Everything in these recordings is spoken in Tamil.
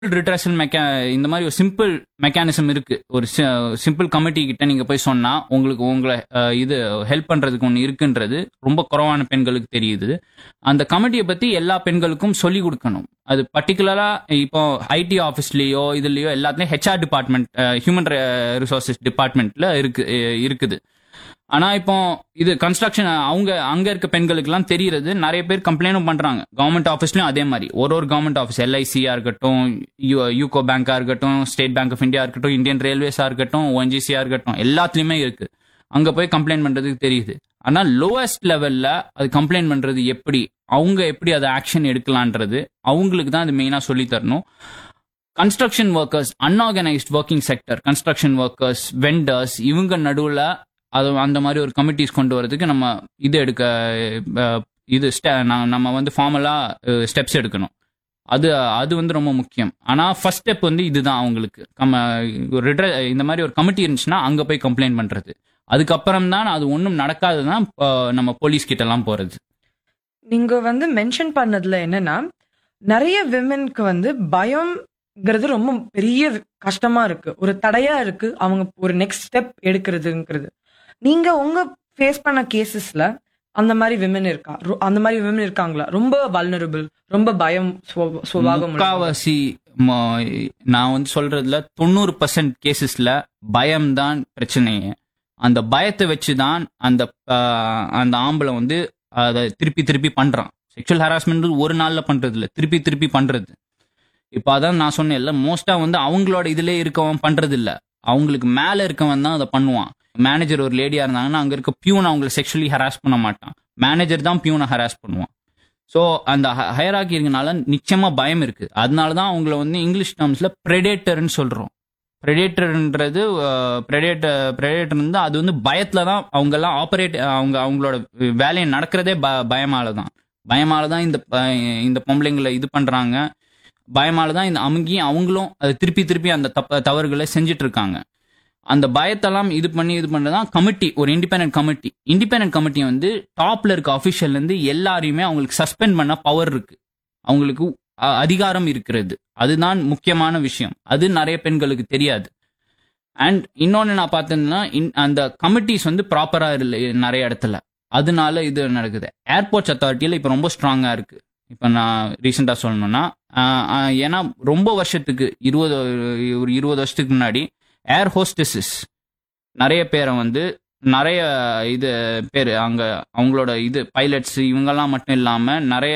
ரிட்ரஸல் மெக்கா இந்த மாதிரி ஒரு சிம்பிள் மெக்கானிசம் இருக்கு ஒரு சிம்பிள் கமிட்டி கிட்ட நீங்க போய் சொன்னா உங்களுக்கு உங்களை அஹ், இது ஹெல்ப் பண்றதுக்கு ஒன்று இருக்குன்றது ரொம்ப குறைவான பெண்களுக்கு தெரியுது அந்த கமிட்டியை பத்தி எல்லா பெண்களுக்கும் சொல்லி கொடுக்கணும் அது பர்டிகுலரா இப்போ ஐடி ஆஃபீஸ்லயோ இதுலயோ எல்லாத்துலயும் ஹெச்ஆர் டிபார்ட்மெண்ட் ஹியூமன் ரிசோர்சஸ் டிபார்ட்மெண்ட்ல இருக்கு அஹ், இருக்குது ஆனா இப்போ இது கன்ஸ்ட்ரக்ஷன் அவங்க அங்க இருக்க பெண்களுக்குலாம் தெரியறது நிறைய பேர் கம்ப்ளைண்டும் பண்றாங்க கவர்மெண்ட் ஆஃபீஸ்லயும் அதே மாதிரி ஒரு ஒரு கவர்மெண்ட் ஆஃபீஸ் எல்ஐசியா இருக்கட்டும் யூகோ பேங்கா இருக்கட்டும் ஸ்டேட் பேங்க் ஆஃப் இந்தியா இருக்கட்டும் இந்தியன் ரயில்வேஸா இருக்கட்டும் ஓஎன்ஜிசியா இருக்கட்டும் எல்லாத்துலயுமே இருக்கு அங்க போய் கம்ப்ளைண்ட் பண்றதுக்கு தெரியுது ஆனா லோவஸ்ட் லெவல்ல அது கம்ப்ளைண்ட் பண்றது எப்படி அவங்க எப்படி அதை ஆக்ஷன் எடுக்கலான்றது அவங்களுக்கு தான் அது மெயினா சொல்லி தரணும் construction workers unorganised working sector construction workers vendors இவங்க நடுவில் அது அந்த மாதிரி ஒரு கமிட்டிஸ் கொண்டு வரதுக்கு நம்ம இது எடுக்க அஹ், இது ste- நா- நம்ம வந்து ஃபார்மலாக ஸ்டெப்ஸ் எடுக்கணும் அது அது வந்து ரொம்ப முக்கியம் ஆனால் ஃபர்ஸ்ட் ஸ்டெப் வந்து இதுதான் அவங்களுக்கு நம்ம ஒரு redre- இந்த மாதிரி ஒரு கமிட்டி இருந்துச்சுன்னா அங்கே போய் கம்ப்ளைண்ட் பண்ணுறது அதுக்கப்புறம் தான் அது ஒன்றும் நடக்காதுதான் அஹ், நம்ம போலீஸ் கிட்டலாம் போகிறது நீங்க வந்து மென்ஷன் பண்ணதுல என்னன்னா நிறைய விமென்க்கு வந்து பயம்ங்கிறது ரொம்ப பெரிய கஷ்டமா இருக்கு ஒரு தடையா இருக்கு அவங்க ஒரு நெக்ஸ்ட் ஸ்டெப் எடுக்கிறதுங்கிறது நீங்க உங்க ஃபேஸ் பண்ண கேசஸ்ல அந்த மாதிரி விமன் இருக்கா ரொ- அந்த மாதிரி விமன் இருக்காங்களா ரொம்ப வல்னரபிள் ரொம்ப பயம் சுவ- சுபாவம் உள்ளவங்க. முக்காவாசி ம- நான் வந்து சொல்றதுல தொண்ணூறு பர்சன்ட் கேசஸ்ல பயம்தான் பிரச்சனையே அந்த பயத்தை வச்சு தான் அந்த ஆஹ், அந்த ஆம்பளை வந்து அதை திருப்பி திருப்பி பண்றான் செக்ஷுவல் ஹராஸ்மெண்ட் ஒரு நாள்ல பண்றது இல்ல திருப்பி திருப்பி பண்றது இப்போ அதான் நான் சொன்னேன்ல மோஸ்டா வந்து அவங்களோட இதுல இருக்கவன் பண்றது இல்ல அவங்களுக்கு மேல இருக்கவன் தான் அதை பண்ணுவான் மேனேஜர் ஒரு லேடியா இருந்தாங்கன்னா அங்க இருக்க பியூன் அவங்களை செக்ஷுவலி ஹராஸ் பண்ண மாட்டான் மேனேஜர் தான் பியூனை ஹராஸ் பண்ணுவான் ஸோ அந்த ஹயராக்கி இருக்கனால நிச்சயமா பயம் இருக்கு அதனால தான் அவங்கள வந்து இங்கிலீஷ் டேர்ம்ஸ்ல ப்ரெடேட்டர்னு சொல்றோம் ப்ரெடேட்டர்ன்றது ப்ரெடேட்டர் ப்ரெடேட்டர் வந்து அது வந்து பயத்துல தான் அவங்க எல்லாம் ஆப்ரேட் அவங்க அவங்களோட வேலையை நடக்கிறதே ப பயமால தான் பயமால தான் இந்த ப- இந்த பொம்பளைங்களை இது பண்றாங்க பயமால தான் இந்த அமுங்கி அவங்களும் அது திருப்பி திருப்பி அந்த தப்ப தவறுகளை செஞ்சுட்டு இருக்காங்க அந்த பயத்தெல்லாம் இது பண்ணி இது பண்றதுதான் கமிட்டி ஒரு இண்டிபெண்டன்ட் கமிட்டி இண்டிபெண்டன்ட் கமிட்டி வந்து டாப்ல இருக்க அஃபிஷியல்ல இருந்து எல்லாரையுமே அவங்களுக்கு சஸ்பெண்ட் பண்ண பவர் இருக்கு அவங்களுக்கு அ- அதிகாரம் இருக்கிறது அதுதான் முக்கியமான விஷயம் அது நிறைய பெண்களுக்கு தெரியாது அண்ட் இன்னொன்னு நான் பார்த்தேன்னா இன்- அந்த கமிட்டிஸ் வந்து ப்ராப்பரா இல்லை நிறைய இடத்துல அதனால இது நடக்குது ஏர்போர்ட்ஸ் அத்தாரிட்டியில் இப்போ ரொம்ப ஸ்ட்ராங்கா இருக்கு இப்போ நான் ரீசெண்டாக சொல்லணும்னா ஆஹ், ஆஹ், ஏன்னா ரொம்ப வருஷத்துக்கு இருபது ஒரு இருபது வருஷத்துக்கு முன்னாடி ஏர் ஹோஸ்டஸஸ் நிறைய பேரை வந்து நிறைய இது பேர் அங்க அவங்களோட இது பைலட்ஸ் இவங்கெல்லாம் மட்டும் இல்லாம நிறைய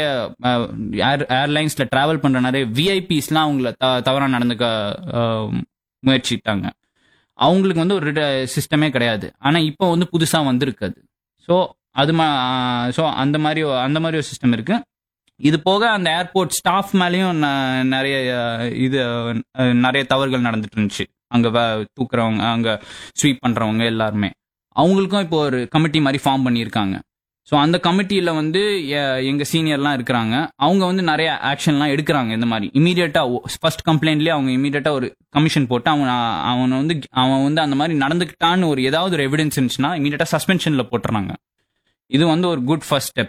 ஏர் ஏர்லைன்ஸ்ல டிராவல் பண்ற நிறைய விஐபிஸ்லாம் அவங்கள த தவறா நடந்துக்க அஹ், முயற்சிட்டாங்க அவங்களுக்கு வந்து ஒரு சிஸ்டமே கிடையாது ஆனா இப்போ வந்து புதுசா வந்திருக்கு அது ஸோ அது ஸோ அந்த மாதிரி ஒ- அந்த மாதிரி ஒரு சிஸ்டம் இருக்கு இது போக அந்த ஏர்போர்ட் ஸ்டாஃப் மேலேயும் ந- நிறைய அஹ், இது அஹ், நிறைய தவறுகள் நடந்துட்டு இருந்துச்சு அங்க வே- தூக்குறவங்க அங்க ஸ்வீப் பண்றவங்க எல்லாருமே அவங்களுக்கும் இப்போ ஒரு கமிட்டி மாதிரி ஃபார்ம் பண்ணியிருக்காங்க ஸோ அந்த கமிட்டியில வந்து எ- எங்க சீனியர்லாம் இருக்கிறாங்க அவங்க வந்து நிறைய ஆக்ஷன்லாம் எடுக்கிறாங்க இந்த மாதிரி இமீடியட்டா ஃபர்ஸ்ட் கம்ப்ளைண்ட்லேயே அவங்க இமீடியட்டா ஒரு கமிஷன் போட்டு அவன் அவனை வந்து அவன் வந்து அந்த மாதிரி நடந்துக்கிட்டான்னு ஒரு ஏதாவது ஒரு எவிடன்ஸ் இருந்துச்சுன்னா இமீடியட்டா சஸ்பென்ஷன்ல போட்டுறாங்க இது வந்து ஒரு குட் ஃபர்ஸ்ட் ஸ்டெப்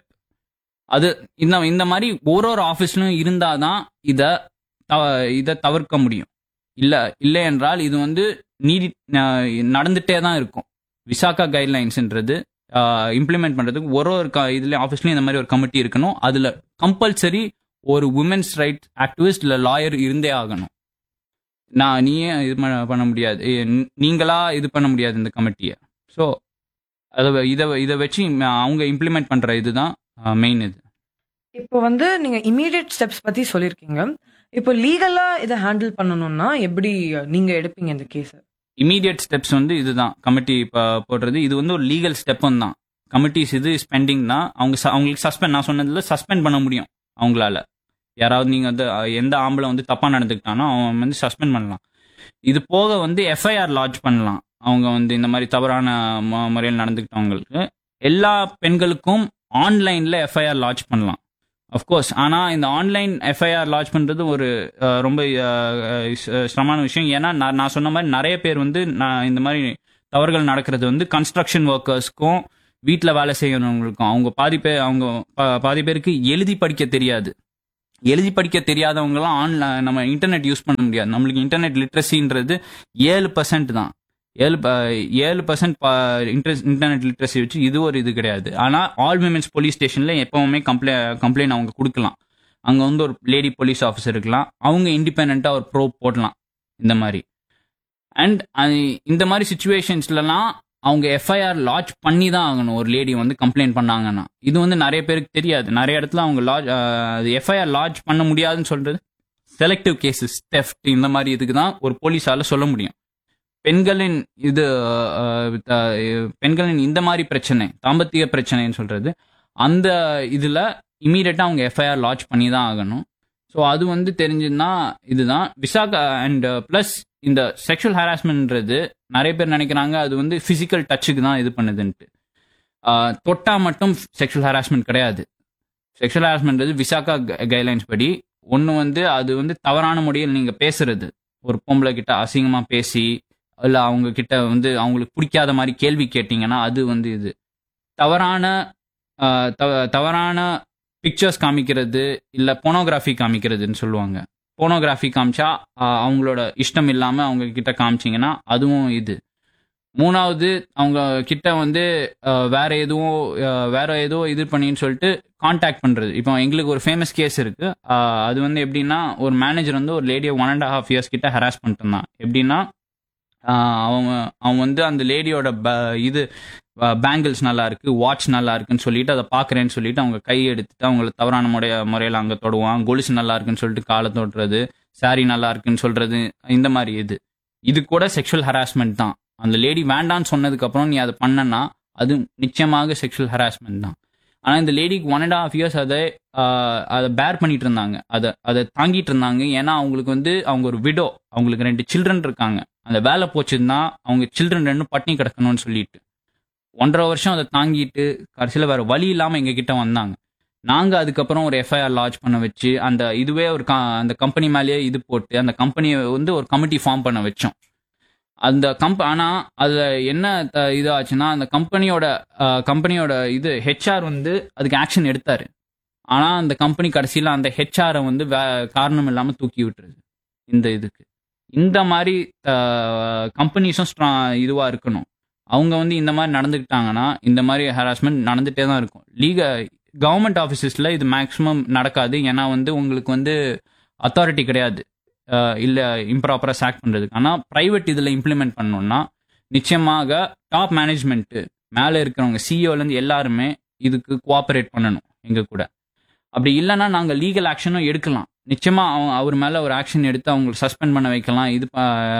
அது இந்த இந்த மாதிரி ஒரு ஒரு ஆஃபீஸ்லயும் இருந்தாதான் இத தவ- இத தவிர்க்க முடியும் இல்ல இல்லை என்றால் இது வந்து நீடி அஹ் நடந்துட்டே தான் இருக்கும் விசாகா கைட்லைன்ஸ்ன்றது இம்ப்ளிமெண்ட் பண்றதுக்கு ஒரு ஒரு க- இதுல ஆஃபீஸ்லயும் இந்த மாதிரி ஒரு கமிட்டி இருக்கணும் அதுல கம்பல்சரி ஒரு உமன்ஸ் ரைட் ஆக்டிவிஸ்ட் இல்ல லாயர் இருந்தே ஆகணும் நான் நீயே இது பண்ண பண்ண முடியாது ஏ, நீ- நீங்களா இது பண்ண முடியாது இந்த கமிட்டியை ஸோ அதை இதை இதை வச்சு அவங்க இம்ப்ளிமெண்ட் பண்ற இதுதான் மெயின் இது இப்போ வந்து நீங்க இமீடியட் ஸ்டெப்ஸ் பத்தி சொல்லிருக்கீங்க இப்போ லீகலா இதை ஹேண்டில் பண்ணணும்னா எப்படி நீங்க எடுப்பீங்க இந்த கேஸ் இமீடியட் ஸ்டெப்ஸ் வந்து இதுதான் கமிட்டி இப்போ போடுறது இது வந்து ஒரு லீகல் ஸ்டெப்பும் தான் கமிட்டிஸ் இது ஸ்பெண்டிங் தான் அவங்க ச- அவங்களுக்கு சஸ்பெண்ட் நான் சொன்னதுல சஸ்பெண்ட் பண்ண முடியும் அவங்களால யாராவது நீங்க வந்து அஹ், எந்த ஆம்பளை வந்து தப்பா நடந்துக்கிட்டானோ அவன் வந்து சஸ்பெண்ட் பண்ணலாம் இது போக வந்து எஃப்ஐஆர் லாட்ஜ் பண்ணலாம் அவங்க வந்து இந்த மாதிரி தவறான மு- முறையில் நடந்துக்கிட்டவங்களுக்கு எல்லா பெண்களுக்கும் ஆன்லைன்ல எஃப்ஐஆர் லாட்ஜ் பண்ணலாம் அஃப்கோர்ஸ் ஆனா இந்த ஆன்லைன் எஃப்ஐஆர் லாட்ஜ் பண்றது ஒரு அஹ், ரொம்ப அஹ், அஹ், ச- சிரமமான விஷயம் ஏன்னா நான் நான் சொன்ன மாதிரி நிறைய பேர் வந்து நான் இந்த மாதிரி தவறுகள் நடக்கிறது வந்து கன்ஸ்ட்ரக்ஷன் ஒர்க்கர்ஸ்க்கும் வீட்டில் வேலை செய்யறவங்களுக்கும் அவங்க பாதி பேர் அவங்க பா- பாதி பேருக்கு எழுதி படிக்க தெரியாது எழுதி படிக்க தெரியாதவங்கலாம் ஆன்லைன் நம்ம இன்டர்நெட் யூஸ் பண்ண முடியாது நம்மளுக்கு இன்டர்நெட் லிட்ரஸின்றது ஏழு பர்சன்ட் தான் ஏழு ப- ஏழு பர்சன்ட் இன்டர்நெட் லிட்ரஸி வச்சு இது ஒரு இது கிடையாது ஆனால் ஆல் விமென்ஸ் போலீஸ் ஸ்டேஷனில் எப்பவுமே கம்ப்ளை கம்ப்ளைண்ட் அவங்க கொடுக்கலாம் அங்கே வந்து ஒரு லேடி போலீஸ் ஆஃபீஸர் இருக்கலாம் அவங்க இண்டிபெண்ட்டாக ஒரு ப்ரோ போடலாம் இந்த மாதிரி அண்ட் இந்த மாதிரி சுச்சுவேஷன்ஸ்லலாம் அவங்க எஃப்ஐஆர் லாட்ச் பண்ணி தான் ஆகணும் ஒரு லேடி வந்து கம்ப்ளைண்ட் பண்ணாங்கன்னா இது வந்து நிறைய பேருக்கு தெரியாது நிறைய இடத்துல அவங்க லாட்ச் எஃப்ஐஆர் லாட்ச் பண்ண முடியாதுன்னு சொல்றது செலக்டிவ் கேசஸ் தெஃப்ட் இந்த மாதிரி இதுக்கு தான் ஒரு போலீஸால சொல்ல முடியும் பெண்களின் இது அஹ், த- பெண்களின் இந்த மாதிரி பிரச்சனை தாம்பத்திய பிரச்சனைன்னு சொல்றது அந்த இதுல இமீடியட்டா அவங்க எஃப்ஐஆர் லாட்ச் பண்ணி தான் ஆகணும் ஸோ அது வந்து தெரிஞ்சுன்னா இதுதான் விசாகா அண்ட் ப்ளஸ் இந்த செக்ஷுவல் ஹராஸ்மெண்ட்ன்றது நிறைய பேர் நினைக்கிறாங்க அது வந்து ஃபிசிக்கல் டச்சுக்கு தான் இது பண்ணுதுன்ட்டு ஆஹ் தொட்டா மட்டும் செக்ஷுவல் ஹராஸ்மெண்ட் கிடையாது செக்ஷுவல் ஹராஸ்மெண்ட்றது விசாகா கைட்லைன்ஸ் படி ஒன்று வந்து அது வந்து தவறான முறையில் நீங்கள் பேசுறது ஒரு பொம்பளை கிட்ட அசிங்கமாக பேசி இல்லை அவங்க கிட்ட வந்து அவங்களுக்கு பிடிக்காத மாதிரி கேள்வி கேட்டிங்கன்னா அது வந்து இது தவறான ஆஹ் தவ- தவறான பிக்சர்ஸ் காமிக்கிறது இல்லை போனோகிராஃபி காமிக்கிறதுன்னு சொல்லுவாங்க போனோகிராஃபி காமிச்சா ஆஹ் அவங்களோட இஷ்டம் இல்லாமல் அவங்க கிட்ட காமிச்சிங்கன்னா அதுவும் இது மூணாவது அவங்க கிட்ட வந்து ஆஹ் வேற எதுவும் ஆஹ் வேற ஏதோ இது பண்ணின்னு சொல்லிட்டு காண்டாக்ட் பண்றது இப்போ எங்களுக்கு ஒரு ஃபேமஸ் கேஸ் இருக்கு ஆஹ் அது வந்து எப்படின்னா ஒரு மேனேஜர் வந்து ஒரு லேடியை ஒன் அண்ட் ஹாஃப் இயர்ஸ் கிட்ட ஹராஸ் பண்ணிட்டு இருந்தான் எப்படின்னா ஆஹ் அவங்க அவன் வந்து அந்த லேடியோட இது பேங்கிள்ஸ் நல்லா இருக்கு வாட்ச் நல்லா இருக்குன்னு சொல்லிட்டு அதை பார்க்கறேன்னு சொல்லிட்டு அவங்க கை எடுத்துட்டு அவங்கள தவறான முறைய முறையில் அங்கே தொடுவான் கொலுசு நல்லா இருக்குன்னு சொல்லிட்டு காலை தொடுறது சாரி நல்லா இருக்குன்னு சொல்றது இந்த மாதிரி இது இது கூட செக்ஷுவல் ஹராஸ்மெண்ட் தான் அந்த லேடி வேண்டான்னு சொன்னதுக்கு அப்புறம் நீ அதை பண்ணனா அது நிச்சயமாக செக்ஷுவல் ஹராஸ்மெண்ட் தான் ஆனால் இந்த லேடிக்கு ஒன் அண்ட் ஹாஃப் இயர்ஸ் அதை ஆஹ், அதை பேர் பண்ணிட்டு இருந்தாங்க அதை அதை தாங்கிட்டு இருந்தாங்க ஏன்னா அவங்களுக்கு வந்து அவங்க ஒரு விடோ அவங்களுக்கு ரெண்டு சில்ட்ரன் இருக்காங்க அந்த வேலை போச்சுன்னா அவங்க சில்ட்ரன் ரெண்டும் பட்டினி கிடக்கணும்னு சொல்லிட்டு ஒன்றரை வருஷம் அதை தாங்கிட்டு கடைசியில் வேற வழி இல்லாமல் எங்க கிட்ட வந்தாங்க நாங்கள் அதுக்கப்புறம் ஒரு எஃப்ஐஆர் லான்ச் பண்ண வச்சு அந்த இதுவே ஒரு க- அந்த கம்பெனி மேலேயே இது போட்டு அந்த கம்பெனியை வந்து ஒரு கமிட்டி ஃபார்ம் பண்ண வச்சோம் அந்த கம்ப் ஆனால் அதில் என்ன த- இது ஆச்சுன்னா அந்த கம்பெனியோட கம்பெனியோட இது ஹெச்ஆர் வந்து அதுக்கு ஆக்ஷன் எடுத்தார் ஆனால் அந்த கம்பெனி கடைசியில் அந்த ஹெச்ஆரை வந்து வே காரணம் இல்லாமல் தூக்கி விட்டுருது இந்த இதுக்கு இந்த மாதிரி கம்பெனிஸும் ஸ்ட்ரா இதுவாக இருக்கணும் அவங்க வந்து இந்த மாதிரி நடந்துக்கிட்டாங்கன்னா இந்த மாதிரி ஹராஸ்மெண்ட் நடந்துகிட்டே தான் இருக்கும் லீக கவர்மெண்ட் ஆஃபீஸஸில் இது மேக்ஸிமம் நடக்காது ஏன்னா வந்து உங்களுக்கு வந்து அத்தாரிட்டி கிடையாது இல்லை இம்ப்ராப்பராக சாக் பண்ணுறதுக்கு ஆனால் ப்ரைவேட் இதில் இம்ப்ளிமெண்ட் பண்ணோம்னா நிச்சயமாக டாப் மேனேஜ்மெண்ட்டு மேலே இருக்கிறவங்க சிஇஓலேருந்து எல்லாருமே இதுக்கு கோஆப்ரேட் பண்ணணும் எங்கள் கூட அப்படி இல்லைன்னா நாங்கள் லீகல் ஆக்ஷனும் எடுக்கலாம் நிச்சயமாக அவன் அவர் மேலே ஒரு ஆக்ஷன் எடுத்து அவங்களுக்கு சஸ்பெண்ட் பண்ண வைக்கலாம் இது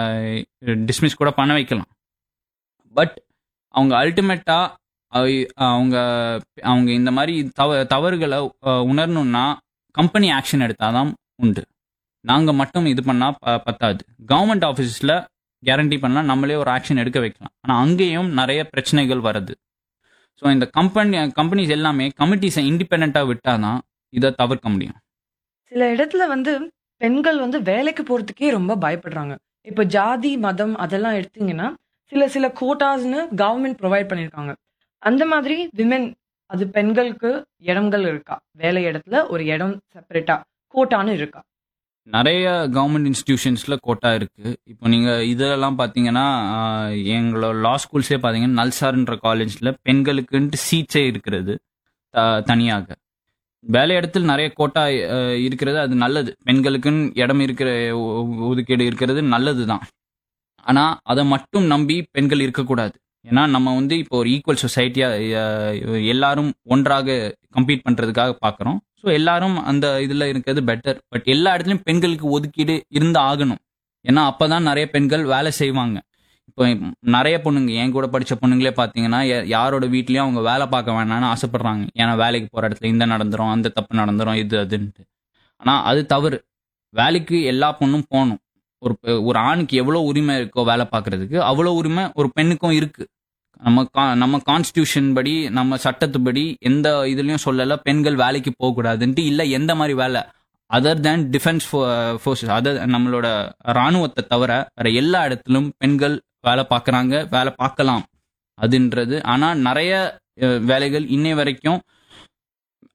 டிஸ்மிஸ் கூட பண்ண வைக்கலாம் பட் அவங்க அல்டிமேட்டா அவங்க அவங்க இந்த மாதிரி தவ தவறுகளை அஹ், உணரணும்னா கம்பெனி ஆக்ஷன் எடுத்தாதான் உண்டு நாங்கள் மட்டும் இது பண்ணால் ப பத்தாது கவர்மெண்ட் ஆஃபீஸில் கேரண்டி பண்ணலாம் நம்மளே ஒரு ஆக்ஷன் எடுக்க வைக்கலாம் ஆனால் அங்கேயும் நிறைய பிரச்சனைகள் வருது ஸோ இந்த கம்பெனி கம்பெனிஸ் எல்லாமே கமிட்டிஸை இண்டிபெண்ட்டாக விட்டால் தான் இதை தவிர்க்க முடியும் சில இடத்துல வந்து பெண்கள் வந்து வேலைக்கு போறதுக்கே ரொம்ப பயப்படுறாங்க இப்போ ஜாதி மதம் அதெல்லாம் எடுத்தீங்கன்னா சில சில கோட்டாஸ்னு கவர்மெண்ட் ப்ரொவைட் பண்ணியிருக்காங்க அந்த மாதிரி விமென் அது பெண்களுக்கு இடங்கள் இருக்கா வேலை இடத்துல ஒரு இடம் செப்பரேட்டா கோட்டான்னு இருக்கா நிறைய கவர்மெண்ட் இன்ஸ்டிடியூஷன்ஸில் கோட்டா இருக்குது இப்போ நீங்கள் இதெல்லாம் பார்த்தீங்கன்னா ஆஹ், எங்களோட லா ஸ்கூல்ஸே பார்த்தீங்கன்னா நல்சார்ன்ற காலேஜில் பெண்களுக்குன்ட்டு சீட்ஸே இருக்கிறது த- தனியாக வேலை இடத்துல நிறைய கோட்டா ஆஹ், இருக்கிறது அது நல்லது பெண்களுக்குன்னு இடம் இருக்கிற ஒ- ஒதுக்கீடு இருக்கிறது நல்லது தான் ஆனால் அதை மட்டும் நம்பி பெண்கள் இருக்கக்கூடாது ஏன்னா நம்ம வந்து இப்போ ஒரு ஈக்குவல் சொசைட்டியாக எல்லாரும் ஒன்றாக கம்பீட் பண்ணுறதுக்காக பார்க்குறோம் ஸோ எல்லாரும் அந்த இதில் இருக்கிறது பெட்டர் பட் எல்லா இடத்துலையும் பெண்களுக்கு ஒதுக்கீடு இருந்து ஆகணும் ஏன்னா அப்போ தான் நிறைய பெண்கள் வேலை செய்வாங்க இப்போ நிறைய பொண்ணுங்க என் கூட படித்த பொண்ணுங்களே பார்த்தீங்கன்னா யா- யாரோட வீட்லேயும் அவங்க வேலை பார்க்க வேணாம்னு ஆசைப்படுறாங்க ஏன்னா வேலைக்கு போகிற இடத்துல இந்த நடந்துரும் அந்த தப்பு நடந்துரும் இது அதுன்ட்டு ஆனால் அது தவறு வேலைக்கு எல்லா பொண்ணும் போகணும் ஒரு பெ- ஒரு ஆணுக்கு எவ்வளோ உரிமை இருக்கோ வேலை பார்க்கறதுக்கு அவ்வளோ உரிமை ஒரு பெண்ணுக்கும் இருக்கு நம்ம கா- நம்ம கான்ஸ்டியூஷன் படி நம்ம சட்டத்துப்படி எந்த இதுலயும் சொல்லல பெண்கள் வேலைக்கு போகக்கூடாதுன்ட்டு இல்லை எந்த மாதிரி வேலை other than defence forces other நம்மளோட ராணுவத்தை தவிர வேற எல்லா இடத்திலும் பெண்கள் வேலை பார்க்குறாங்க வேலை பார்க்கலாம் அதுன்றது ஆனால் நிறைய அஹ், வேலைகள் இன்னை வரைக்கும்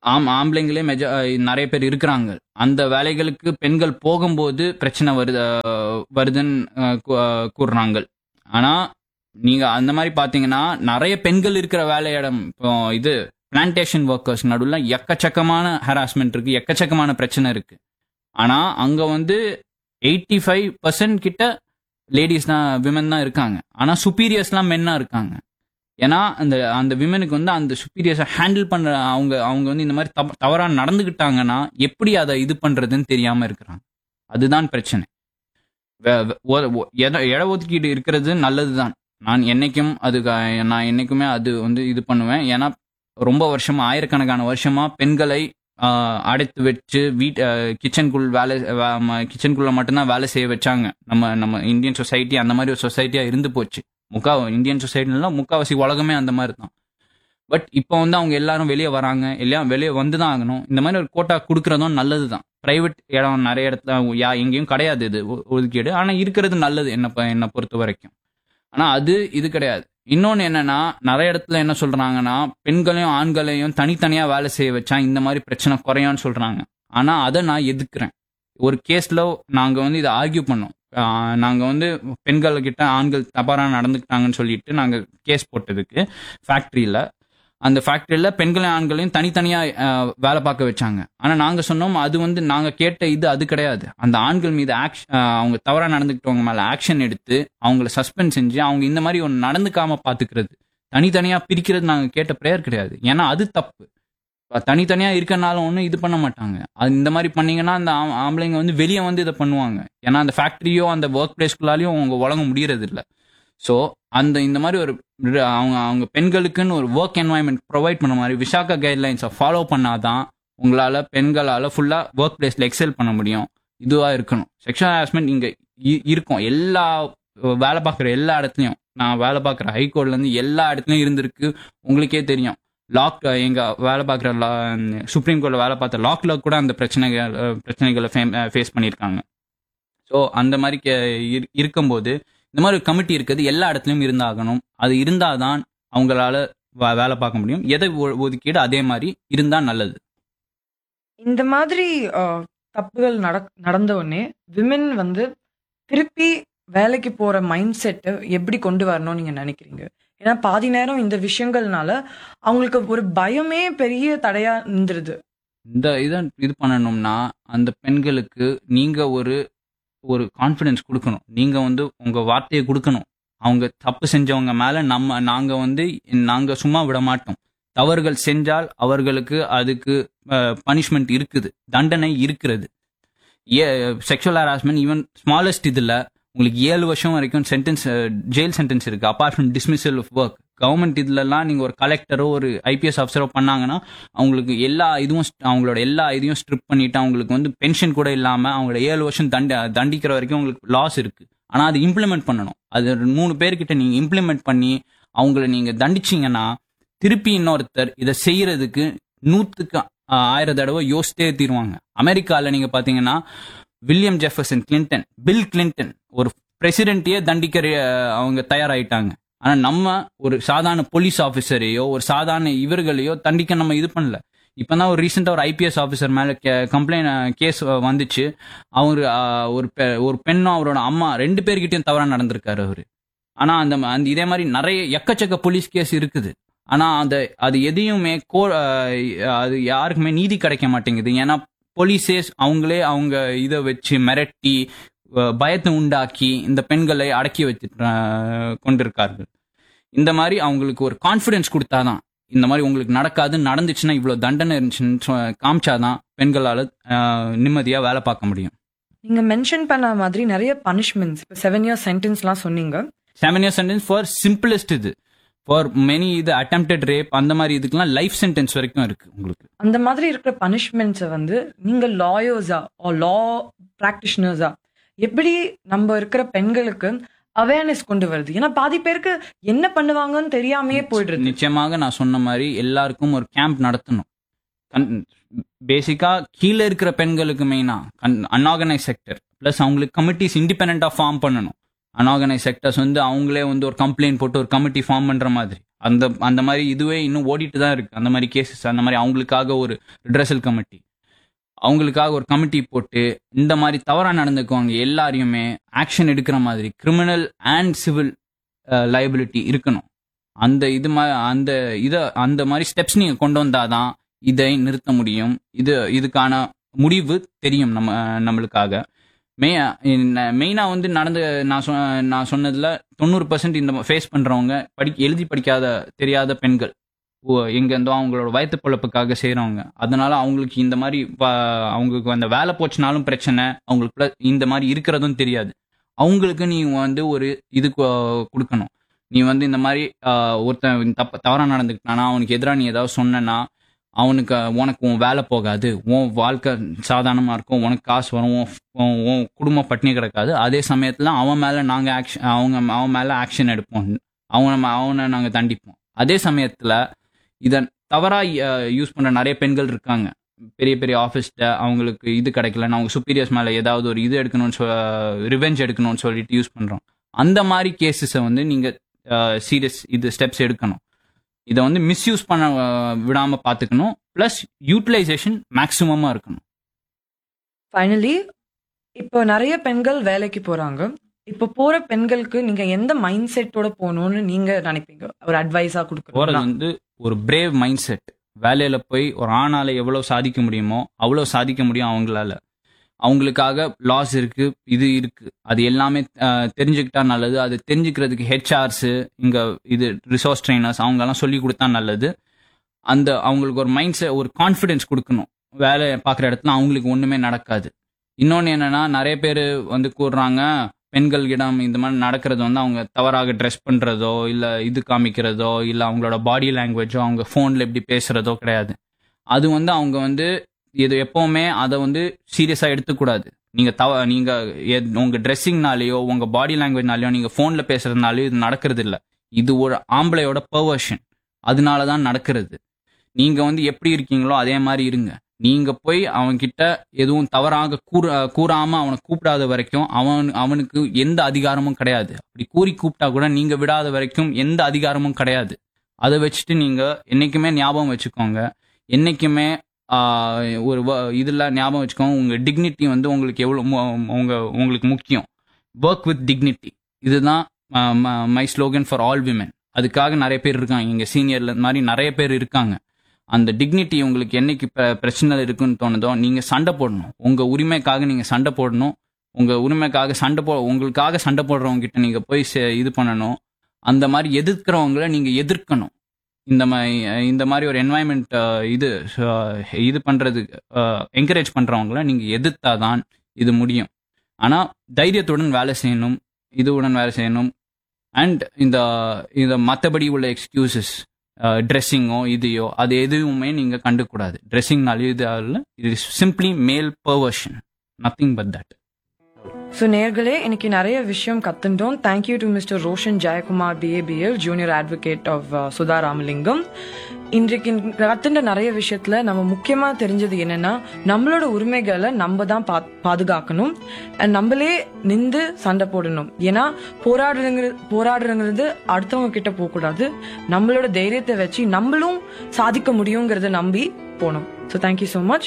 ஆம் ஆம்பளைங்களே மெஜ நிறைய பேர் இருக்கிறாங்க அந்த வேலைகளுக்கு பெண்கள் போகும்போது பிரச்சனை வருது அஹ், வருதுன்னு அஹ், கூ- அஹ், கூறுறாங்க ஆனா நீங்க அந்த மாதிரி பாத்தீங்கன்னா நிறைய பெண்கள் இருக்கிற வேலையிடம் இப்போ இது பிளான்டேஷன் ஒர்க்கர்ஸ் நடுவில் எக்கச்சக்கமான ஹராஸ்மெண்ட் இருக்கு எக்கச்சக்கமான பிரச்சனை இருக்கு ஆனா அங்க வந்து எயிட்டி ஃபைவ் பர்சன்ட் கிட்ட லேடிஸ் தான் விமன் தான் இருக்காங்க ஆனா சுப்பீரியர்ஸ்லாம் மென்னா இருக்காங்க ஏன்னா அந்த அந்த விமனுக்கு வந்து அந்த சுப்பீரியர்ஸை ஹேண்டில் பண்ற அவங்க அவங்க வந்து இந்த மாதிரி தவ தவறா நடந்துக்கிட்டாங்கன்னா எப்படி அதை இது பண்றதுன்னு தெரியாம இருக்கிறாங்க அதுதான் பிரச்சனை வே- வே- ஒ- ஒ- இட இட ஒதுக்கீடு இருக்கிறது நல்லதுதான் நான் என்னைக்கும் அது நான் என்னைக்குமே அது வந்து இது பண்ணுவேன் ஏன்னா ரொம்ப வருஷமா ஆயிரக்கணக்கான வருஷமா பெண்களை ஆஹ், அடைத்து வச்சு வீட் கிச்சனுக்குள் வேலை கிச்சனுக்குள்ள மட்டும்தான் வேலை செய்ய வச்சாங்க நம்ம நம்ம இந்தியன் சொசைட்டி அந்த மாதிரி ஒரு சொசைட்டியா இருந்து போச்சு முக்கா இந்தியன் சொசைட்டிலாம் முக்காவாசி உலகமே அந்த மாதிரி தான் பட் இப்போ வந்து அவங்க எல்லாரும் வெளியே வராங்க எல்லாம் வெளியே வந்து தான் ஆகணும் இந்த மாதிரி ஒரு கோட்டா கொடுக்கறதும் நல்லது தான் ப்ரைவேட் இடம் நிறைய இடத்துல யா எங்கேயும் கிடையாது இது ஒ- ஒதுக்கீடு ஆனால் இருக்கிறது நல்லது என்ன ப- என்னை பொறுத்த வரைக்கும் ஆனால் அது இது கிடையாது இன்னொன்று என்னன்னா நிறைய இடத்துல என்ன சொல்றாங்கன்னா பெண்களையும் ஆண்களையும் தனித்தனியாக வேலை செய்ய வச்சா இந்த மாதிரி பிரச்சனை குறையும்னு சொல்றாங்க ஆனால் அதை நான் எதுக்குறேன் ஒரு கேஸில் நாங்கள் வந்து இதை ஆர்கியூ பண்ணோம் ஆஹ் நாங்க வந்து பெண்கள் கிட்ட ஆண்கள் தவறா நடந்துக்கிட்டாங்கன்னு சொல்லிட்டு நாங்க கேஸ் போட்டதுக்கு ஃபேக்டரியில அந்த ஃபேக்டரியில பெண்களையும் ஆண்களையும் தனித்தனியா ஆஹ், வேலை பார்க்க வச்சாங்க ஆனா நாங்க சொன்னோம் அது வந்து நாங்க கேட்ட இது அது கிடையாது அந்த ஆண்கள் மீது ஆக்ஷன் அவங்க தவறா நடந்துக்கிட்டவங்க மேல ஆக்ஷன் எடுத்து அவங்கள சஸ்பெண்ட் செஞ்சு அவங்க இந்த மாதிரி ஒன்று நடந்துக்காம பாத்துக்கிறது தனித்தனியா பிரிக்கிறது நாங்க கேட்ட ப்ரேயர் கிடையாது ஏன்னா அது தப்பு இப்ப தனித்தனியா இருக்கனால ஒன்றும் இது பண்ண மாட்டாங்க அது இந்த மாதிரி பண்ணீங்கன்னா அந்த ஆம்- ஆம்பளைங்க வந்து வெளியே வந்து இதை பண்ணுவாங்க ஏன்னா அந்த ஃபேக்டரியோ அந்த ஒர்க் பிளேஸ்குள்ளாலையும் அவங்க உலக முடியறது இல்லை ஸோ அந்த இந்த மாதிரி ஒரு ர- அவங்க அவங்க பெண்களுக்குன்னு ஒரு ஒர்க் என்வாயன்மெண்ட் ப்ரொவைட் பண்ண மாதிரி விசாகா கைட்லைன்ஸை ஃபாலோ பண்ணாதான் உங்களால் பெண்களால் ஃபுல்லாக ஒர்க் பிளேஸில் எக்ஸல் பண்ண முடியும் இதுவாக இருக்கணும் செக்ஷுவல் ஹராஸ்மெண்ட் இங்கே இருக்கும் எல்லா வேலை பார்க்குற எல்லா இடத்துலையும் நான் வேலை பார்க்குற ஹைகோர்ட்லேருந்து எல்லா இடத்துலையும் இருந்திருக்கு உங்களுக்கே தெரியும் லாக் எங்க வேலை பார்க்குற சுப்ரீம் கோர்ட்ல வேலை பார்த்த லாக்ல கூட அந்த பிரச்சனைகள் அஹ், பிரச்சனைகளை ஃபேஸ் பண்ணியிருக்காங்க ஸோ அந்த மாதிரி கே- இரு- இருக்கும்போது இந்த மாதிரி ஒரு கமிட்டி இருக்குது எல்லா இடத்துலையும் இருந்தாகணும் அது இருந்தாதான் அவங்களால வே- வேலை பார்க்க முடியும் எதை ஒ- ஒதுக்கீடு அதே மாதிரி இருந்தா நல்லது இந்த மாதிரி அஹ், தப்புகள் நடக் நடந்த உடனே விமன் வந்து திருப்பி வேலைக்கு போற மைண்ட் செட்டை எப்படி கொண்டு வரணும்னு நீங்க நினைக்கிறீங்க ஏன்னா பாதி நேரம் இந்த விஷயங்கள்னால அவங்களுக்கு ஒரு பயமே பெரிய தடையா இருந்துருது இந்த இதை இது பண்ணணும்னா அந்த பெண்களுக்கு நீங்க ஒரு ஒரு கான்ஃபிடன்ஸ் கொடுக்கணும் நீங்க வந்து உங்க வார்த்தையை கொடுக்கணும் அவங்க தப்பு செஞ்சவங்க மேல நம்ம நாங்க வந்து நாங்க சும்மா விட மாட்டோம் தவறுகள் செஞ்சால் அவர்களுக்கு அதுக்கு பனிஷ்மெண்ட் இருக்குது தண்டனை இருக்கிறது a sexual harassment even smallest இதுல உங்களுக்கு ஏழு வருஷம் வரைக்கும் சென்டென்ஸ் ஜெயில் சென்டென்ஸ் இருக்கு apart from dismissal of work government இதுலலாம் நீங்க ஒரு கலெக்டரோ ஒரு ஐபிஎஸ் ஆஃபீஸரோ பண்ணாங்கன்னா அவங்களுக்கு எல்லா இதுவும் st- அவங்களோட எல்லா இதையும் ஸ்ட்ரிப் பண்ணிட்டு அவங்களுக்கு வந்து பென்ஷன் கூட இல்லாம அவங்களோட ஏழு வருஷம் தண்ட தண்டிக்கிற வரைக்கும் உங்களுக்கு லாஸ் இருக்கு ஆனா அது இம்ப்ளிமெண்ட் பண்ணணும் அது ஒரு மூணு பேர்கிட்ட நீங்க இம்ப்ளிமெண்ட் பண்ணி அவங்கள நீங்க தண்டிச்சீங்கன்னா திருப்பி இன்னொருத்தர் இதை செய்யறதுக்கு நூத்துக்கு ஆஹ், ஆயிரம் தடவை யோசித்தே தீருவாங்க அமெரிக்கால நீங்க பாத்தீங்கன்னா William Jefferson Clinton Bill Clinton ஒரு பிரசிடென்ட்டையே தண்டிக்க அஹ், அவங்க தயாராயிட்டாங்க ஆனா நம்ம ஒரு சாதாரண போலீஸ் ஆஃபீஸரையோ ஒரு சாதாரண இவர்களையோ தண்டிக்க நம்ம இது பண்ணல இப்பதான் ஒரு ரீசெண்டா ஒரு ஐபிஎஸ் ஆஃபீஸர் மேல கம்ப்ளைண்ட் கேஸ் வந்துச்சு அவர் அஹ், ஒரு பெ- ஒரு பெண்ணும் அவரோட அம்மா ரெண்டு பேர்கிட்டயும் தவறா நடந்திருக்காரு அவரு ஆனா அந்த ம- அந்த இதே மாதிரி நிறைய எக்கச்சக்க போலீஸ் கேஸ் இருக்குது ஆனா அந்த அது எதையுமே கோ அஹ், அது யாருக்குமே நீதி கிடைக்க மாட்டேங்குது ஏன்னா போலீஸே அவங்களே அவங்க இதை வச்சு மிரட்டி அஹ், பயத்தை உண்டாக்கி இந்த பெண்களை அடக்கி வச்சு அஹ், கொண்டிருக்கார்கள் இந்த மாதிரி அவங்களுக்கு ஒரு கான்ஃபிடன்ஸ் கொடுத்தாதான் இந்த மாதிரி உங்களுக்கு நடக்காது நடந்துச்சுன்னா இவ்வளவு தண்டனை இருந்துச்சுன்னு சொ- காமிச்சாதான் பெண்களால அஹ், நிம்மதியா வேலை பார்க்க முடியும் நீங்க மென்ஷன் பண்ண மாதிரி நிறைய பனிஷ்மெண்ட்ஸ் இப்போ செவன் இயர்ஸ் சென்டென்ஸ்லாம் சொன்னீங்க seven years sentence for simplest இது ஃபார் மெனி இது அட்டம்ப்டட் ரேப் அந்த மாதிரி இதுக்கெல்லாம் லைஃப் சென்டென்ஸ் வரைக்கும் இருக்கு உங்களுக்கு அந்த மாதிரி இருக்கிற பனிஷ்மெண்ட்ஸை வந்து நீங்க லாயர்ஸா லா ப்ராக்டிஷனர்ஸா எப்படி நம்ம இருக்கிற பெண்களுக்கு அவேர்னஸ் கொண்டு வருது ஏன்னா பாதி பேருக்கு என்ன பண்ணுவாங்கன்னு தெரியாமையே போயிடுறது நிச்சயமாக நான் சொன்ன மாதிரி எல்லாருக்கும் ஒரு கேம்ப் நடத்தணும் பேசிக்கா கீழே இருக்கிற பெண்களுக்கு மெயினா அன்ஆர்கனைஸ் செக்டர் ப்ளஸ் அவங்களுக்கு கமிட்டிஸ் இண்டிபெண்டா ஃபார்ம் பண்ணணும் அன்ஆர்கனைஸ் செக்டர்ஸ் வந்து அவங்களே வந்து ஒரு கம்ப்ளைண்ட் போட்டு ஒரு கமிட்டி ஃபார்ம் பண்ற மாதிரி அந்த அந்த மாதிரி இதுவே இன்னும் ஓடிட்டு தான் இருக்கு அந்த மாதிரி கேசஸ் அந்த மாதிரி அவங்களுக்காக ஒரு ரிட்ரஸல் கமிட்டி அவங்களுக்காக ஒரு கமிட்டி போட்டு இந்த மாதிரி தவறாக நடந்துக்குவாங்க எல்லாரையுமே ஆக்ஷன் எடுக்கிற மாதிரி கிரிமினல் அண்ட் சிவில் லைபிலிட்டி இருக்கணும் அந்த இது மா அந்த இதை அந்த மாதிரி ஸ்டெப்ஸ் நீங்கள் கொண்டு வந்தாதான் இதை நிறுத்த முடியும் இது இதுக்கான முடிவு தெரியும் நம்ம நம்மளுக்காக மெ மெயினாக வந்து நடந்து நான் சொ நான் சொன்னதில் தொண்ணூறு பர்சன்ட் இந்த ஃபேஸ் பண்ணுறவங்க படி எழுதி படிக்காத தெரியாத பெண்கள் ஓ- எங்கேருந்தோ அவங்களோட வயிற்று பொழப்புக்காக செய்கிறவங்க அதனால அவங்களுக்கு இந்த மாதிரி வ- அவங்களுக்கு அந்த வேலை போச்சுனாலும் பிரச்சனை அவங்களுக்கு plus இந்த மாதிரி இருக்கிறதும் தெரியாது அவங்களுக்கு நீ வந்து ஒரு இது கொ- கொடுக்கணும் நீ வந்து இந்த மாதிரி ஆஹ், ஒருத்தன் தப்ப தவறாக நடந்துக்கிட்டானா அவனுக்கு எதிராக நீ ஏதாவது சொன்னேன்னா அவனுக்கு உனக்கு உன் வேலை போகாது உன் வாழ்க்கை சாதாரணமாக இருக்கும் உனக்கு காசு வரும் உன் உன் உன் குடும்பம் பட்டினி கிடக்காது அதே சமயத்தில் அவன் மேலே நாங்கள் ஆக்ஷன் அவங்க அவன் மேலே ஆக்ஷன் எடுப்போம் அவனை அவனை நாங்கள் தண்டிப்போம் அதே சமயத்தில் இதை தவறாக யூஸ் பண்ணுற நிறைய பெண்கள் இருக்காங்க பெரிய பெரிய ஆஃபீஸ்ட அவங்களுக்கு இது கிடைக்கலன்னு அவங்க சுப்பீரியர்ஸ் மேலே ஏதாவது ஒரு இது எடுக்கணும்னு சொ ரிவெஞ்ச் எடுக்கணும்னு சொல்லிட்டு யூஸ் பண்ணுறோம் அந்த மாதிரி கேசஸை வந்து நீங்கள் சீரியஸ் இது ஸ்டெப்ஸ் எடுக்கணும் இதை வந்து மிஸ்யூஸ் பண்ண அஹ், விடாம பார்த்துக்கணும் ப்ளஸ் யூட்டிலைசேஷன் மேக்ஸிமமாக இருக்கணும் ஃபைனலி இப்போ நிறைய பெண்கள் வேலைக்கு போறாங்க இப்போ போற பெண்களுக்கு நீங்க எந்த மைண்ட் செட்டோட போகணும்னு நீங்க நினைப்பீங்க ஒரு அட்வைஸா போகிறது கொடுக்குறது வந்து ஒரு பிரேவ் மைண்ட் செட் வேலையில் போய் ஒரு ஆணால எவ்வளோ சாதிக்க முடியுமோ அவ்வளோ சாதிக்க முடியும் அவங்களால அவங்களுக்காக லாஸ் இருக்கு இது இருக்கு அது எல்லாமே அஹ், தெரிஞ்சுக்கிட்டா நல்லது அது தெரிஞ்சுக்கிறதுக்கு ஹெச்ஆர்ஸ் இங்க இது ரிசோர்ஸ் ட்ரைனர்ஸ் அவங்கெல்லாம் சொல்லி கொடுத்தா நல்லது அந்த அவங்களுக்கு ஒரு மைண்ட் செட் ஒரு கான்ஃபிடென்ஸ் கொடுக்கணும் வேலை பார்க்குற இடத்துல அவங்களுக்கு ஒன்றுமே நடக்காது இன்னொன்று என்னன்னா நிறைய பேர் வந்து கூறுறாங்க பெண்களிடம் இந்த மாதிரி நடக்கிறது வந்து அவங்க தவறாக ட்ரெஸ் பண்ணுறதோ இல்லை இது காமிக்கிறதோ இல்லை அவங்களோட பாடி லாங்குவேஜோ அவங்க ஃபோனில் எப்படி பேசுகிறதோ கிடையாது அது வந்து அவங்க வந்து இது எப்போவுமே அதை வந்து சீரியஸாக எடுத்துக்கூடாது நீங்கள் தவ நீங்கள் உங்கள் ட்ரெஸ்ஸிங்னாலேயோ உங்கள் பாடி லாங்குவேஜ்னாலேயோ நீங்கள் ஃபோனில் பேசுறதுனாலயோ இது நடக்கிறது இல்லை இது ஒரு ஆம்பளையோட பர்வர்ஷன் அதனால தான் நடக்கிறது நீங்கள் வந்து எப்படி இருக்கீங்களோ அதே மாதிரி இருங்க நீங்கள் போய் அவன்கிட்ட எதுவும் தவறாக கூற கூறாமல் அவனை கூப்பிடாத வரைக்கும் அவன் அவனுக்கு எந்த அதிகாரமும் கிடையாது அப்படி கூறி கூப்பிட்டா கூட நீங்கள் விடாத வரைக்கும் எந்த அதிகாரமும் கிடையாது அதை வச்சுட்டு நீங்கள் என்றைக்குமே ஞாபகம் வச்சுக்கோங்க என்றைக்குமே ஆஹ், ஒரு இதில் ஞாபகம் வச்சுக்கோங்க உங்கள் டிக்னிட்டி வந்து உங்களுக்கு எவ்வளோ உங்க உங்களுக்கு முக்கியம் ஒர்க் வித் டிக்னிட்டி இதுதான் my slogan for all women அதுக்காக நிறைய பேர் இருக்காங்க இங்கே சீனியர்ல இந்த மாதிரி நிறைய பேர் இருக்காங்க அந்த டிக்னிட்டி உங்களுக்கு என்னைக்கு பிர- பிரச்சனை இருக்குன்னு தோணுதோ நீங்கள் சண்டை போடணும் உங்கள் உரிமைக்காக நீங்கள் சண்டை போடணும் உங்கள் உரிமைக்காக சண்டை போ உங்களுக்காக சண்டை போடுறவங்க கிட்ட நீங்கள் போய் சே- இது பண்ணணும் அந்த மாதிரி எதிர்க்கிறவங்கள நீங்கள் எதிர்க்கணும் இந்த மாதிரி இந்த மாதிரி ஒரு என்வாயன்மெண்ட் இது அஹ், இது பண்ணுறதுக்கு என்கரேஜ் பண்ணுறவங்கள நீங்கள் எதிர்த்தாதான் இது முடியும் ஆனால் தைரியத்துடன் வேலை செய்யணும் இதுவுடன் வேலை செய்யணும் அண்ட் இந்த இந்த மற்றபடி உள்ள எக்ஸ்கியூசஸ் ட்ரெஸ்ஸிங்கோ இதையோ அது எதுவுமே நீங்கள் கண்டுக்கூடாது ட்ரெஸ்ஸிங்னாலே இது it is simply male perversion nothing but that so நேர்களே இன்னைக்கு நிறைய விஷயம் கத்துட்டோம் thank you to mister Roshan Jayakumar BABL junior advocate of Sudha Ramalingam இன்றைக்கு கத்துட்ட நிறைய விஷயத்துல நம்ம முக்கியமா தெரிஞ்சது என்னன்னா நம்மளோட உரிமைகளை நம்ம தான் பா- பாதுகாக்கணும் and நம்மளே நின்று சண்டை போடணும் ஏன்னா போராடுறங்கிறது போராடுறங்கிறது அடுத்தவங்க கிட்ட போக கூடாது நம்மளோட தைரியத்தை வச்சு நம்மளும் சாதிக்க முடியுங்கிறத நம்பி போகணும் so thank you so much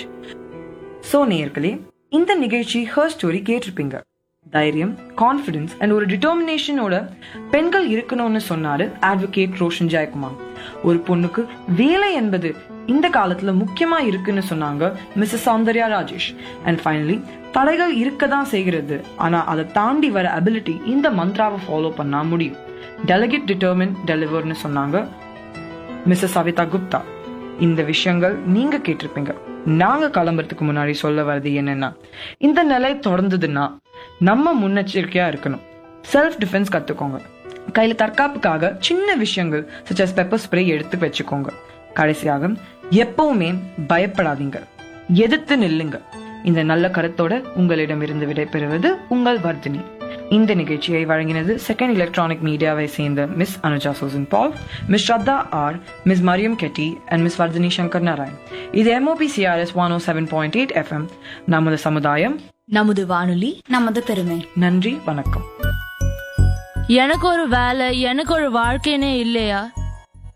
so நேயர்களே இந்த நிகழ்ச்சி ஹர் ஸ்டோரி கேட்டிருப்பீங்க தைரியம் கான்ஃபிடன்ஸ் அண்ட் ஒரு டிட்டர்மினேஷனோட பெண்கள் இருக்கணும்னு சொன்னாரு அட்வொகேட் ரோஷன் ஜெயக்குமார் ஒரு பொண்ணுக்கு வேலை என்பது இந்த காலத்துல முக்கியமா இருக்குன்னு சொன்னாங்க Mrs Soundarya Rajesh and finally தடைகள் இருக்க தான் செய்கிறது ஆனா அதை தாண்டி வர அபிலிட்டி இந்த மந்த்ராவை ஃபாலோ பண்ணா முடியும் டெலிகேட் டிட்டர்மின் டெலிவர்னு சொன்னாங்க மிஸ்ஸஸ் சவிதா குப்தா இந்த விஷயங்கள் நீங்க கேட்டிருப்பீங்க நாங்க கிளம்புறதுக்கு முன்னாடி சொல்ல வர்றது என்னன்னா இந்த நிலை தொடர்ந்ததுன்னா நம்ம முன்னெச்சரிக்கையா இருக்கணும் செல்ஃப் டிஃபென்ஸ் கத்துக்கோங்க கையில தற்காப்புக்காக சின்ன விஷயங்கள் such as பெப்பர் ஸ்ப்ரே எடுத்து வச்சுக்கோங்க கடைசியாக எப்பவுமே பயப்படாதீங்க எதிர்த்து நில்லுங்க இந்த நல்ல கருத்தோட உங்களிடமிருந்து விடைபெறுவது உங்கள் வர்தினி இந்த நிகழ்ச்சியை வழங்கினது செகண்ட் எலக்ட்ரானிக் மீடியாவை சேர்ந்த miss Anuja Sosan Paul miss Shraddha R miss Mariam Getty and miss Vardhini Shankar Narayan இது MOP CRS one O seven point eight FM நமது சமுதாயம் நமது வானொலி நமது பெருமை நன்றி வணக்கம் எனக்கு ஒரு வேலை எனக்கு ஒரு வாழ்க்கைனே இல்லையா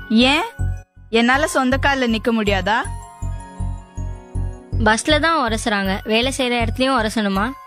ஏன் என்னால சொந்த கால்ல நிக்க முடியாதா பஸ்ல தான் உரசுறாங்க வேலை செய்யற இடத்துலயும் உரசணுமா